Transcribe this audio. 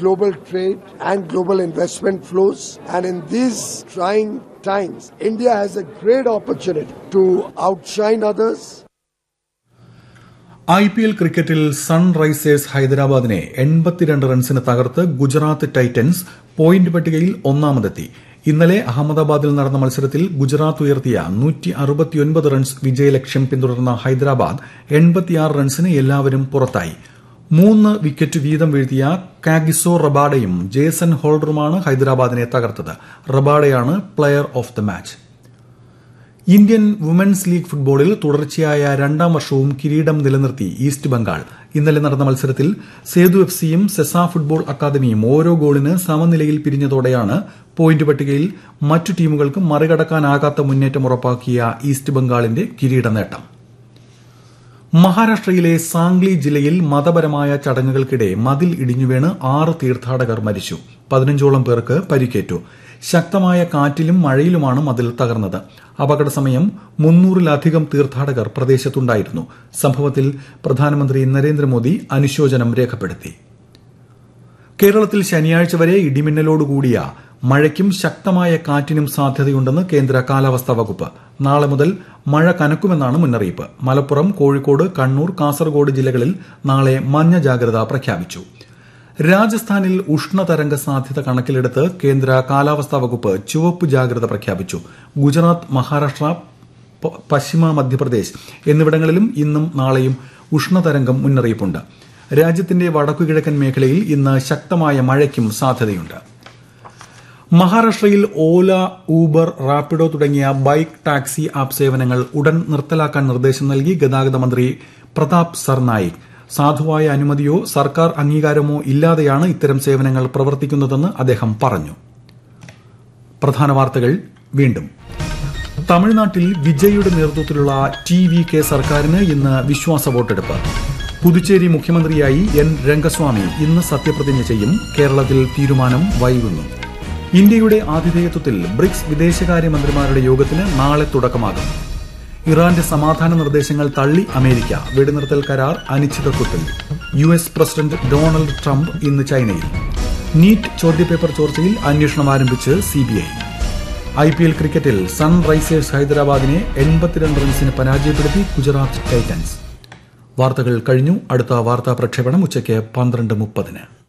global trade and global investment flows. And in these trying times, India has a great opportunity to outshine others, I P L ക്രിക്കറ്റിൽ Sunrisers ഹൈദരാബാദിനെ എൺപത്തിരണ്ട് റൺസിന് തകർത്ത് Gujarat Titans point പട്ടികയിൽ ഒന്നാമതെത്തി ഇന്നലെ അഹമ്മദാബാദിൽ നടന്ന മത്സരത്തിൽ ഗുജറാത്ത് ഉയർത്തിയ നൂറ്റി അറുപത്തിയൊൻപത് റൺസ് വിജയലക്ഷ്യം പിന്തുടർന്ന ഹൈദരാബാദ് എൺപത്തിയാറ് റൺസിന് എല്ലാവരും പുറത്തായി മൂന്ന് വിക്കറ്റ് വീതം വീഴ്ത്തിയ കാഗിസോ റബാഡയും ജേസൺ ഹോൾഡറുമാണ് ഹൈദരാബാദിനെ തകർത്തത് റബാഡയാണ് player of the match Indian women's league ഫുട്ബോളിൽ തുടർച്ചയായ രണ്ടാം വർഷവും കിരീടം നിലനിർത്തി ഈസ്റ്റ് ബംഗാൾ ഇന്നലെ നടന്ന മത്സരത്തിൽ സേതു എഫ് സിയും സെസ ഫുട്ബോൾ അക്കാദമിയും ഓരോ ഗോളിന് സമനിലയിൽ പിരിഞ്ഞതോടെയാണ് പോയിന്റ് പട്ടികയിൽ മറ്റു ടീമുകൾക്ക് മറികടക്കാനാകാത്ത മുന്നേറ്റം ഉറപ്പാക്കിയ ഈസ്റ്റ് ബംഗാളിന്റെ കിരീട നേട്ടം മഹാരാഷ്ട്രയിലെ സാംഗ്ലി ജില്ലയിൽ മതപരമായ ചടങ്ങുകൾക്കിടെ മതിൽ ഇടിഞ്ഞുവീണ് ആറ് തീർത്ഥാടകർ മരിച്ചു പതിനഞ്ചോളം പേർക്ക് പരിക്കേറ്റു ശക്തമായ കാറ്റിലും മഴയിലുമാണ് മതിൽ തകർന്നത് അപകട സമയം മുന്നൂറിലധികം തീർത്ഥാടകർ പ്രദേശത്തുണ്ടായിരുന്നു സംഭവത്തിൽ പ്രധാനമന്ത്രി നരേന്ദ്രമോദി അനുശോചനം രേഖപ്പെടുത്തി കേരളത്തിൽ ശനിയാഴ്ച വരെ ഇടിമിന്നലോടുകൂടിയ മഴയ്ക്കും ശക്തമായ കാറ്റിനും സാധ്യതയുണ്ടെന്ന് കേന്ദ്ര കാലാവസ്ഥാ വകുപ്പ് നാളെ മുതൽ മഴ കനക്കുമെന്നാണ് മുന്നറിയിപ്പ് മലപ്പുറം കോഴിക്കോട് കണ്ണൂർ കാസർഗോഡ് ജില്ലകളിൽ നാളെ മഞ്ഞ ജാഗ്രത പ്രഖ്യാപിച്ചു രാജസ്ഥാനിൽ ഉഷ്ണതരംഗ സാധ്യത കണക്കിലെടുത്ത് കേന്ദ്ര കാലാവസ്ഥാ വകുപ്പ് ചുവപ്പ് ജാഗ്രത പ്രഖ്യാപിച്ചു ഗുജറാത്ത് മഹാരാഷ്ട്ര പ- പശ്ചിമ മധ്യപ്രദേശ് എന്നിവിടങ്ങളിലും ഇന്നും നാളെയും ഉഷ്ണതരംഗം മുന്നറിയിപ്പുണ്ട് രാജ്യത്തിന്റെ വടക്കുകിഴക്കൻ മേഖലയിൽ ഇന്ന് ശക്തമായ മഴയ്ക്കും സാധ്യതയുണ്ട് മഹാരാഷ്ട്രയിൽ ഓല ഊബർ റാപ്പിഡോ തുടങ്ങിയ ബൈക്ക് ടാക്സി ആപ്പ് സേവനങ്ങൾ ഉടൻ നിർത്തലാക്കാൻ നിർദ്ദേശം നൽകി ഗതാഗത മന്ത്രി പ്രതാപ് സർനായിക് സാധുവായ അനുമതിയോ സർക്കാർ അംഗീകാരമോ ഇല്ലാതെയാണ് ഇത്തരം സേവനങ്ങൾ പ്രവർത്തിക്കുന്നതെന്ന് അദ്ദേഹം പറഞ്ഞു പ്രധാന വാർത്തകൾ വീണ്ടും തമിഴ്നാട്ടിൽ വിജയുടെ നേതൃത്വത്തിലുള്ള ടി വി കെ സർക്കാരിന് ഇന്ന് വിശ്വാസ വോട്ടെടുപ്പ് പുതുച്ചേരി മുഖ്യമന്ത്രിയായി എൻ രംഗസ്വാമി ഇന്ന് സത്യപ്രതിജ്ഞ ചെയ്യും കേരളത്തിൽ തീരുമാനം വൈകുന്നു ഇന്ത്യയുടെ ആതിഥേയത്വത്തിൽ ബ്രിക്സ് വിദേശകാര്യമന്ത്രിമാരുടെ യോഗത്തിന് നാളെ തുടക്കമാകും ഇറാന്റെ സമാധാന നിർദ്ദേശങ്ങൾ തള്ളി അമേരിക്ക വെടിനിർത്തൽ കരാർ അനിശ്ചിതത്വത്തിൽ U S president Donald Trump ഇന്ന് ചൈനയിൽ നീറ്റ് ചോദ്യപേപ്പർ ചോർച്ചയിൽ അന്വേഷണം ആരംഭിച്ച് സിബിഐ ഐ പി എൽ ക്രിക്കറ്റിൽ സൺറൈസേഴ്സ് ഹൈദരാബാദിനെ എൺപത്തിരണ്ട് റൺസിന് പരാജയപ്പെടുത്തി ഗുജറാത്ത് ടൈറ്റൻസ് വാർത്തകൾ കഴിഞ്ഞു അടുത്ത വാർത്താ പ്രക്ഷേപണം ഉച്ചയ്ക്ക് പന്ത്രണ്ട് മുപ്പതിന്